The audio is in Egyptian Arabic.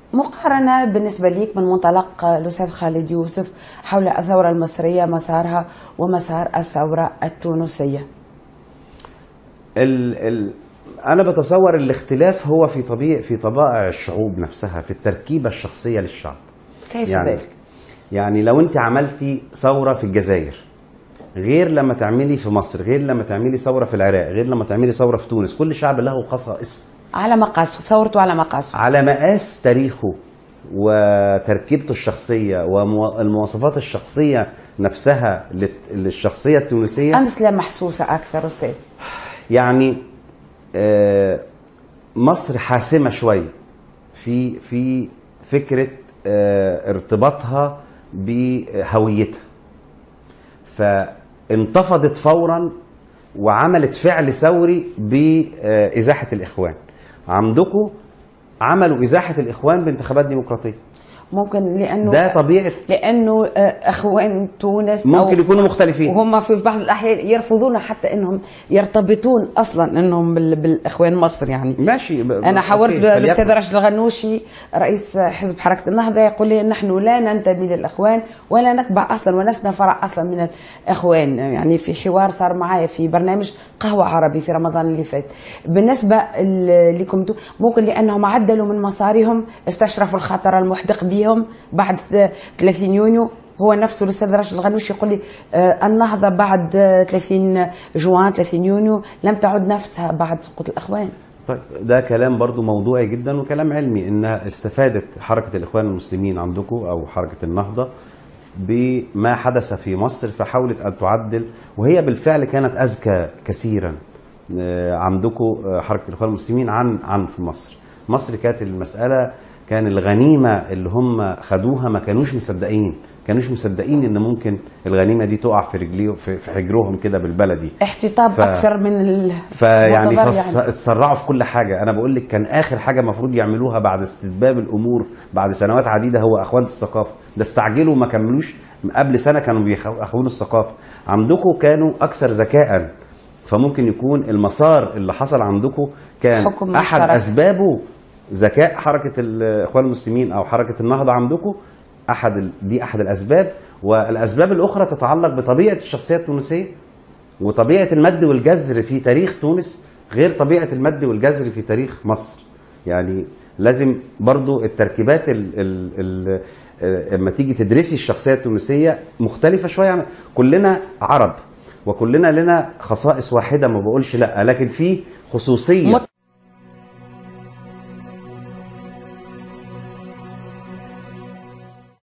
مقارنة بالنسبة ليك من منطلق الأستاذ خالد يوسف حول الثورة المصرية مسارها ومسار الثورة التونسية ال ال انا بتصور الاختلاف هو في طبيعة في طبائع الشعوب نفسها في التركيبه الشخصيه للشعب كيف يعني ذلك؟ يعني لو انت عملتي ثوره في الجزائر غير لما تعملي في مصر غير لما تعملي ثوره في العراق غير لما تعملي ثوره في تونس كل شعب له خصائصه على مقاسه ثورته على مقاسه على مقاس تاريخه وتركيبته الشخصيه والمواصفات الشخصيه نفسها للت- للشخصيه التونسيه أمثلة محسوسة أكثر أستاذ يعني آه، مصر حاسمه شويه في في فكره آه، ارتباطها بهويتها فانتفضت فورا وعملت فعل ثوري بازاحه الاخوان عندكم عملوا ازاحه الاخوان بانتخابات ديمقراطيه ممكن لأنه ده طبيعه لأنه آه، أخوان تونس ممكن أو يكونوا مختلفين وهم في بعض الأحيان يرفضون حتى أنهم يرتبطون أصلا أنهم بال- بالإخوان مصر يعني ماشي ب- انا حاورت أوكي، بالاستاذ فليكن. راشد الغنوشي رئيس حزب حركه النهضه يقول لي نحن لا ننتمي للاخوان ولا نتبع اصلا ولسنا فرع اصلا من الاخوان يعني في حوار صار معايا في برنامج قهوه عربي في رمضان اللي فات بالنسبه ل- لكم انتم ممكن لانهم عدلوا من مسارهم استشرفوا الخطر المحدق بهم بعد ث- 30 يونيو هو نفسه الاستاذ راشد الغنوشي يقول لي آه، النهضه بعد آه، 30 جوان 30 يونيو لم تعد نفسها بعد سقوط الاخوان طيب ده كلام برضو موضوعي جدا وكلام علمي انها استفادت حركه الاخوان المسلمين عندكم او حركه النهضه بما حدث في مصر فحاولت ان تعدل وهي بالفعل كانت اذكى كثيرا آه، عندكم آه، حركه الاخوان المسلمين عن عن في مصر مصر كانت المساله كان الغنيمه اللي هم خدوها ما كانوش مصدقين كانوش مصدقين ان ممكن الغنيمه دي تقع في رجليهم في في حجرهم كده بالبلدي احتطاب ف- اكثر من ال... فيعني معتبر فس- يعني. اتسرعوا في كل حاجه انا بقول لك كان اخر حاجه المفروض يعملوها بعد استتباب الامور بعد سنوات عديده هو اخوان الثقافه ده استعجلوا وما كملوش قبل سنه كانوا بيخونوا الثقافه عندكم كانوا اكثر ذكاء فممكن يكون المسار اللي حصل عندكم كان حكم احد مشترك. اسبابه ذكاء حركه الاخوان المسلمين او حركه النهضه عندكم احد ال... دي احد الاسباب والاسباب الاخرى تتعلق بطبيعه الشخصيه التونسيه وطبيعه المد والجزر في تاريخ تونس غير طبيعه المد والجزر في تاريخ مصر يعني لازم برضو التركيبات ال ال ال آه، لما تيجي تدرسي الشخصيه التونسيه مختلفه شويه عن كلنا عرب وكلنا لنا خصائص واحده ما بقولش لا لكن في خصوصيه مت-